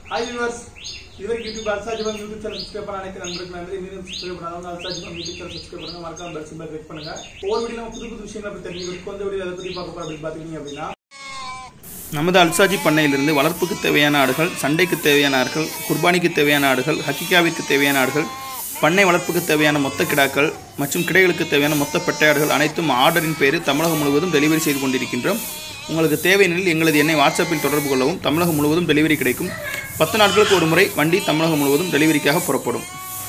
hi viewers இதுவரைக்கும் YouTube அல்சாஜிபம் YouTube channel subscribe பண்ண அனைத்து நண்பர்களுக்கு நன்றி மீண்டும் சப்ஸ்கிரைப் பண்ணாதவங்க அல்சாஜிபம் யூடியூப் சேனல் சப்ஸ்கிரைப் பண்ணுங்க மறக்காம பெல் சிம்பல் கிளிக் பண்ணுங்க ஒவ்வொரு வீடியோ புது புது விஷயங்களை பற்றி தெரிஞ்சுக்கிறதுக்கு கொஞ்சம் வீடியோ அதை பற்றி பார்க்க போறோம் அப்படின்னு பார்த்தீங்க அப்படின்னா நமது அல்சாஜி பண்ணையிலிருந்து வளர்ப்புக்கு தேவையான ஆடுகள் சண்டைக்கு தேவையான ஆடுகள் குர்பானிக்கு தேவையான ஆடுகள் ஹக்கிகாவிற்கு தேவையான ஆடுகள் பண்ணை வளர்ப்புக்கு தேவையான மொத்த கிடாக்கள் மற்றும் கிடைகளுக்கு தேவையான மொத்த பெட்டையாடுகள் அனைத்தும் ஆர்டரின் பேரில் தமிழகம் முழுவதும் டெலிவரி செய்து கொண்டிருக்கின்றோம் உங்களுக்கு தேவையெனில் எங்களது எண்ணை வாட்ஸ்அப்பில் தொடர்பு கொள்ளவும் தமிழகம் முழுவதும் டெலிவரி கிடைக்கும் பத்து நாட்களுக்கு ஒரு முறை வண்டி தமிழகம் முழுவதும் டெலிவரிக்காக புறப்படும்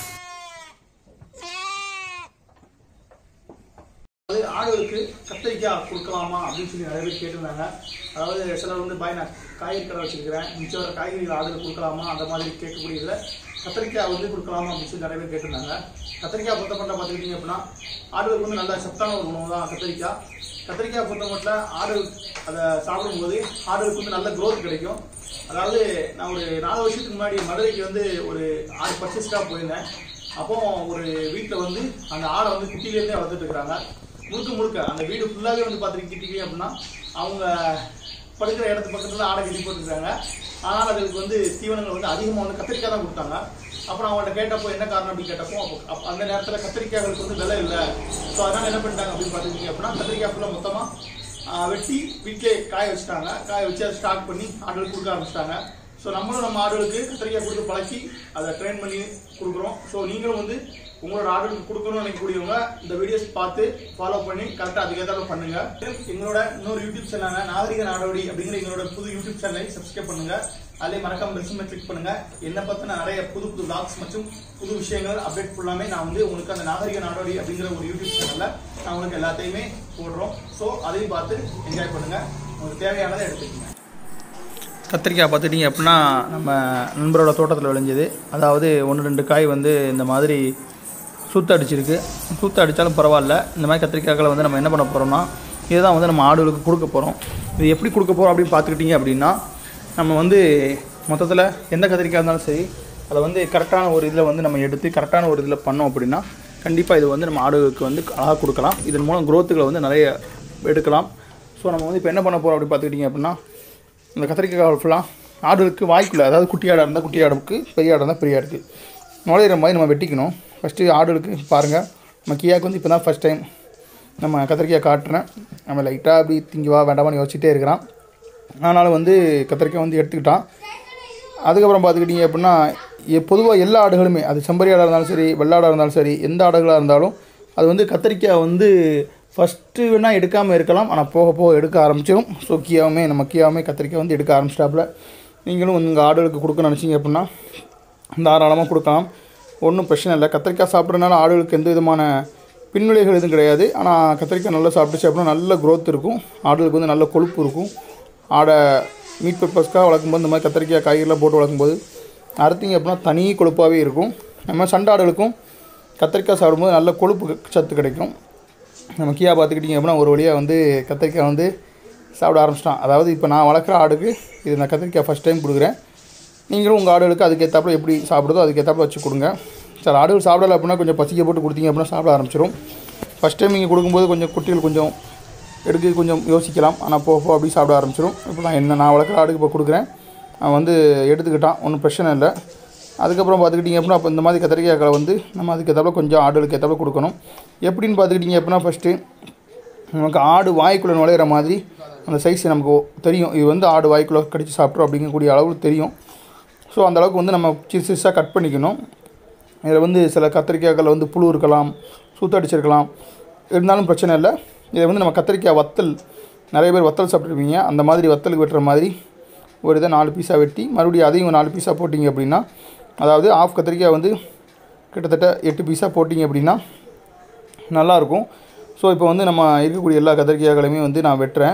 அது ஆடுகளுக்கு கத்திரிக்காய் கொடுக்கலாமா அப்படின்னு சொல்லி நிறைய பேர் கேட்டிருந்தாங்க அதாவது சிலர் வந்து பாய் நான் காய்கறி கடை வச்சிருக்கிறேன் மிச்சம் வர காய்கறிகள் ஆடுகள் கொடுக்கலாமா அந்த மாதிரி கேட்கக்கூடியதுல கத்திரிக்காய் வந்து கொடுக்கலாமா அப்படின்னு சொல்லி நிறைய பேர் கேட்டிருந்தாங்க கத்திரிக்காய் பொறுத்தப்பட்ட பார்த்துக்கிட்டீங்க அப்படின்னா ஆடுகளுக்கு வந்து நல்ல சத்தான ஒரு உணவு தான் கத்திரிக்காய் கத்திரிக்காய் பொறுத்தமட்டில் ஆடு அதை சாப்பிடும்போது ஆடுகளுக்கு வந்து நல்ல growth கிடைக்கும் அதாவது நான் ஒரு நாலு வருஷத்துக்கு முன்னாடி மதுரைக்கு வந்து ஒரு ஆடு பர்ச்சேஸ்க்காக போயிருந்தேன் அப்போ ஒரு வீட்டில் வந்து அந்த ஆடை வந்து குட்டிலேருந்தே வளர்த்துட்டு இருக்கிறாங்க முழுக்க முழுக்க அந்த வீடு ஃபுல்லாகவே வந்து பார்த்துக்கிட்டீங்க அப்படின்னா அவங்க படுக்கிற இடத்து பக்கத்துல ஆடை கட்டி போட்டுருக்காங்க ஆனால் அதுக்கு வந்து தீவனங்கள் வந்து அதிகமாக வந்து கத்திரிக்காய் தான் கொடுத்தாங்க அப்புறம் அவங்கள்ட்ட கேட்டப்போ என்ன காரணம் அப்படின்னு கேட்டப்போ அப்போ அப்ப அந்த நேரத்தில் கத்திரிக்காய்களுக்கு வந்து விலை இல்லை ஸோ அதனால என்ன பண்ணிட்டாங்க அப்படின்னு பார்த்துக்கிட்டீங்க அப்படின்னா கத்திரிக்காய் ஃபுல்லாக மொத்தமாக வெட்டி வீட்டிலே காய வச்சுட்டாங்க காய வச்சு அதை ஸ்டாக் பண்ணி ஆடுகளுக்கு கொடுக்க ஆரம்பிச்சிட்டாங்க ஸோ நம்மளும் நம்ம ஆடுகளுக்கு கத்திரிக்காய் கொடுத்து பழக்கி அதை ட்ரெயின் பண்ணி கொடுக்குறோம் ஸோ நீங்களும் வந்து உங்களோட ஆடுகளுக்கு கொடுக்கணும்னு நினைக்கக்கூடியவங்க இந்த வீடியோஸ் பார்த்து ஃபாலோ பண்ணி கரெக்டாக அதுக்கேற்ற பண்ணுங்க எங்களோட இன்னொரு யூடியூப் சேனலான நாகரிக நாடோடி அப்படிங்கிற எங்களோட புது யூடியூப் சேனலை சப்ஸ்கிரைப் பண்ணுங்க அதிலே மறக்காம பெல் கிளிக் பண்ணுங்க என்னை பத்தின நிறைய புது புது vlogs மற்றும் புது விஷயங்கள் அப்டேட் ஃபுல்லாமே நான் வந்து உங்களுக்கு அந்த நாகரிக நாடோடி அப்படிங்கிற ஒரு யூடியூப் சேனல்ல நான் உங்களுக்கு எல்லாத்தையுமே போடுறோம் ஸோ அதையும் பார்த்து என்ஜாய் பண்ணுங்க உங்களுக்கு தேவையானதை எடுத்துக்கோங்க கத்திரிக்காய் பார்த்துட்டிங்க அப்படின்னா நம்ம நண்பரோட தோட்டத்தில் விளைஞ்சது அதாவது ஒன்று ரெண்டு காய் வந்து இந்த மாதிரி சுத்த அடிச்சிருக்கு சுத்த அடித்தாலும் பரவாயில்ல இந்த மாதிரி கத்திரிக்காய்களை வந்து நம்ம என்ன பண்ண போகிறோம்னா இதுதான் வந்து நம்ம ஆடுகளுக்கு கொடுக்க போகிறோம் இது எப்படி கொடுக்க போகிறோம் அப்படின்னு பார்த்துக்கிட்டிங்க அப்படின்னா நம்ம வந்து மொத்தத்தில் எந்த கத்திரிக்காய் இருந்தாலும் சரி அதை வந்து கரெக்டான ஒரு இதில் வந்து நம்ம எடுத்து கரெக்டான ஒரு இதில் பண்ணோம் அப்படின்னா கண்டிப்பாக இது வந்து நம்ம ஆடுகளுக்கு வந்து அழகாக கொடுக்கலாம் இதன் மூலம் growthகளை வந்து நிறைய எடுக்கலாம் ஸோ நம்ம வந்து இப்போ என்ன பண்ண போகிறோம் அப்படின்னு பார்த்துக்கிட்டிங்க அப்படின்னா இந்த கத்திரிக்காய் ஃபுல்லாக ஆடுகளுக்கு வாய்க்குள்ள அதாவது குட்டி ஆடாக இருந்தால் குட்டி ஆடுக்கு பெரிய ஆடாக இருந்தால் பெரிய ஆடுக்கு நுழையிற மாதிரி நம்ம வெட்டிக்கணும் ஃபஸ்ட்டு ஆடுகளுக்கு பாருங்கள் நம்ம கியாவுக்கு வந்து இப்போ தான் ஃபஸ்ட் டைம் நம்ம கத்திரிக்காய் காட்டுறேன் நம்ம லைட்டாக அப்படி திங்கி வா வேண்டாமான்னு யோசிச்சுட்டே இருக்கிறான் ஆனாலும் வந்து கத்திரிக்காய் வந்து எடுத்துக்கிட்டான் அதுக்கப்புறம் பார்த்துக்கிட்டிங்க அப்படின்னா பொதுவாக எல்லா ஆடுகளுமே அது செம்பரி ஆடாக இருந்தாலும் சரி வெள்ளாடாக இருந்தாலும் சரி எந்த ஆடுகளாக இருந்தாலும் அது வந்து கத்திரிக்காய் வந்து ஃபஸ்ட்டு வேணால் எடுக்காமல் இருக்கலாம் ஆனால் போக போக எடுக்க ஆரம்பிச்சிடும் ஸோ கியாவுமே நம்ம கியாவுமே கத்திரிக்காய் வந்து எடுக்க ஆரம்பிச்சிட்டாப்புல நீங்களும் உங்கள் ஆடுகளுக்கு கொடுக்க நினச்சிங்க அப்படின்னா தாராளமாக கொடுக்கலாம் ஒன்றும் பிரச்சனை இல்லை கத்திரிக்காய் சாப்பிட்றதுனால ஆடுகளுக்கு எந்த விதமான பின்விளைகள் எதுவும் கிடையாது ஆனால் கத்திரிக்காய் நல்லா சாப்பிட்டுச்சு அப்படின்னா நல்ல growth இருக்கும் ஆடுகளுக்கு வந்து நல்ல கொழுப்பு இருக்கும் ஆடை மீட் பர்பஸ்க்காக வளர்க்கும்போது இந்த மாதிரி கத்திரிக்காய் காய்கறிலாம் போட்டு வளர்க்கும்போது அறுத்தீங்க அப்படின்னா தனி கொழுப்பாகவே இருக்கும் நம்ம சண்டாடுகளுக்கும் கத்திரிக்காய் சாப்பிடும்போது நல்ல கொழுப்பு சத்து கிடைக்கும் நம்ம கியா பார்த்துக்கிட்டிங்க அப்படின்னா ஒரு வழியாக வந்து கத்திரிக்காய் வந்து சாப்பிட ஆரம்பிச்சிட்டான் அதாவது இப்போ நான் வளர்க்குற ஆடுக்கு இது நான் கத்திரிக்காய் ஃபஸ்ட் டைம் கொடுக்குறேன் நீங்களும் உங்கள் ஆடுகளுக்கு அதுக்கேற்றாப்புல எப்படி சாப்பிடுதோ அதுக்கேற்றாப்புல வச்சு கொடுங்க சார் ஆடுகள் சாப்பிடல அப்படின்னா கொஞ்சம் பசிக்க போட்டு கொடுத்தீங்க அப்படின்னா சாப்பிட ஆரம்பிச்சிடும் ஃபஸ்ட் டைம் நீங்கள் கொடுக்கும்போது கொஞ்சம் குட்டிகள் கொஞ்சம் எடுக்க கொஞ்சம் யோசிக்கலாம் ஆனால் போக போக அப்படி சாப்பிட ஆரம்பிச்சிடும் இப்போ நான் என்ன நான் வளர்க்குற ஆடுக்கு இப்போ கொடுக்குறேன் அவன் வந்து எடுத்துக்கிட்டான் ஒன்றும் பிரச்சனை இல்லை அதுக்கப்புறம் பார்த்துக்கிட்டிங்க அப்படின்னா அப்போ இந்த மாதிரி கத்திரிக்காய்களை வந்து நம்ம அதுக்கு ஏற்றாப்புல கொஞ்சம் ஆடுகளுக்கு ஏற்றாப்புல கொடுக்கணும் எப்படின்னு பார்த்துக்கிட்டிங்க அப்படின்னா ஃபஸ்ட்டு நமக்கு ஆடு வாய்க்குள்ளே நுழையிற மாதிரி அந்த சைஸ் நமக்கு தெரியும் இது வந்து ஆடு வாய்க்குள்ளே கடித்து சாப்பிட்றோம் அப்படிங்கக்கூடிய அளவுக்கு தெரியும் ஸோ அந்த அளவுக்கு வந்து நம்ம சிறு சிறுசாக கட் பண்ணிக்கணும் இதில் வந்து சில கத்திரிக்காய்கள் வந்து புழு இருக்கலாம் சூத்தடிச்சிருக்கலாம் இருந்தாலும் பிரச்சனை இல்லை இதை வந்து நம்ம கத்திரிக்காய் வத்தல் நிறைய பேர் வத்தல் சாப்பிட்ருப்பீங்க அந்த மாதிரி வத்தலுக்கு வெட்டுற மாதிரி ஒரு இதை நாலு பீஸாக வெட்டி மறுபடியும் அதையும் நாலு பீஸாக போட்டிங்க அப்படின்னா அதாவது ஆஃப் கத்திரிக்காய் வந்து கிட்டத்தட்ட எட்டு பீஸாக போட்டிங்க அப்படின்னா நல்லாயிருக்கும் ஸோ இப்போ வந்து நம்ம இருக்கக்கூடிய எல்லா கத்திரிக்காய்களையுமே வந்து நான் வெட்டுறேன்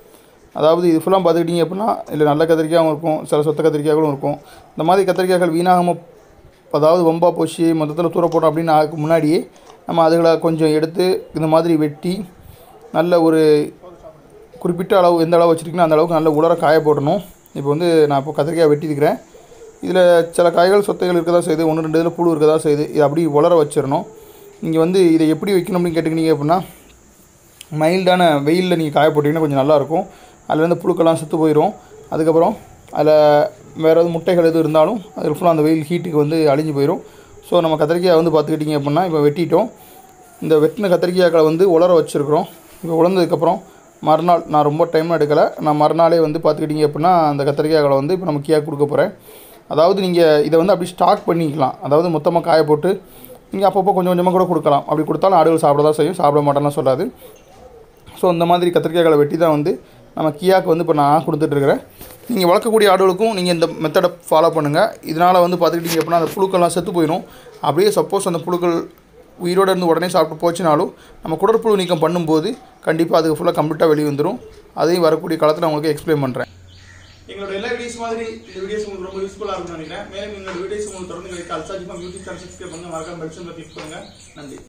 அதாவது இது ஃபுல்லாக பார்த்துக்கிட்டிங்க அப்படின்னா இல்லை நல்ல கத்திரிக்காயும் இருக்கும் சில சொத்த கத்திரிக்காய்களும் இருக்கும் இந்த மாதிரி கத்திரிக்காய்கள் வீணாகாமல் அதாவது வம்பா போச்சு மொத்தத்தில் தூர போட்டோம் அப்படின்னு அதுக்கு முன்னாடியே நம்ம அதுகளை கொஞ்சம் எடுத்து இந்த மாதிரி வெட்டி நல்ல ஒரு குறிப்பிட்ட அளவு எந்த அளவு வச்சுருக்கீங்களோ அந்த அளவுக்கு நல்ல உலர காய போடணும் இப்போ வந்து நான் இப்போ கத்திரிக்காய் வெட்டியிருக்கிறேன் இதில் சில காய்கள் சொத்தைகள் இருக்க தான் செய்யுது ஒன்று ரெண்டு இதில் புழு இருக்க தான் செய்யுது இது அப்படி உலர வச்சிடணும் இங்கே வந்து இதை எப்படி வைக்கணும் அப்படின்னு கேட்டுக்கிட்டீங்க அப்படின்னா மைல்டான வெயிலில் நீங்கள் காய போட்டிங்கன்னா கொஞ்சம் நல்லாயிருக்கும் அதுலேருந்து புழுக்கெல்லாம் செத்து போயிடும் அதுக்கப்புறம் அதில் வேறு எதுவும் முட்டைகள் எதுவும் இருந்தாலும் அதில் ஃபுல்லாக அந்த வெயில் ஹீட்டுக்கு வந்து அழிஞ்சு போயிடும் ஸோ நம்ம கத்திரிக்காய் வந்து பார்த்துக்கிட்டிங்க அப்படின்னா இப்போ வெட்டிட்டோம் இந்த வெட்டின கத்திரிக்காய்களை வந்து உலர வச்சுருக்குறோம் இப்போ உலர்ந்ததுக்கப்புறம் மறுநாள் நான் ரொம்ப டைம் எடுக்கலை நான் மறுநாளே வந்து பார்த்துக்கிட்டிங்க அப்படின்னா அந்த கத்திரிக்காய்களை வந்து இப்போ நம்ம கீயாக கொடுக்க போகிறேன் அதாவது நீங்கள் இதை வந்து அப்படி ஸ்டாக் பண்ணிக்கலாம் அதாவது மொத்தமாக காய போட்டு நீங்கள் அப்பப்போ கொஞ்சம் கொஞ்சமாக கூட கொடுக்கலாம் அப்படி கொடுத்தாலும் ஆடுகள் சாப்பிட தான் செய்யும் சாப்பிட மாட்டேன்லாம் சொல்லாது ஸோ இந்த மாதிரி கத்திரிக்காய்களை வெட்டி தான் வந்து நம்ம கியாக்கு வந்து இப்போ நான் கொடுத்துட்ருக்கிறேன் நீங்கள் வளர்க்கக்கூடிய ஆடுகளுக்கும் நீங்கள் இந்த மெத்தடை ஃபாலோ பண்ணுங்கள் இதனால் வந்து பார்த்துக்கிட்டிங்க அப்படின்னா அந்த புழுக்கள்லாம் செத்து போயிடும் அப்படியே சப்போஸ் அந்த புழுக்கள் உயிரோடு இருந்து உடனே சாப்பிட்டு போச்சுனாலும் நம்ம குடற்புழு நீக்கம் பண்ணும்போது கண்டிப்பாக அதுக்கு ஃபுல்லாக கம்ப்ளீட்டாக வெளியே வந்துடும் அதையும் வரக்கூடிய காலத்தில் நான் உங்களுக்கு எக்ஸ்பிளைன் பண்ணுறேன் எங்களோட எல்லா வீடியோஸ் மாதிரி இந்த வீடியோஸ் உங்களுக்கு ரொம்ப யூஸ்ஃபுல்லாக இருக்கும்னு நினைக்கிறேன் மேலும் எங்களோட வீடியோஸ் உங்களுக்கு தொடர்ந்து கிடைக்க அல்சாஜிஃபம் யூடியூப் சேனல் சப்ஸ்கிரைப் பண்ணுங்க மறக்காம பெல் சிம்பிள் கிளிக் பண்ணுங்க நன்றி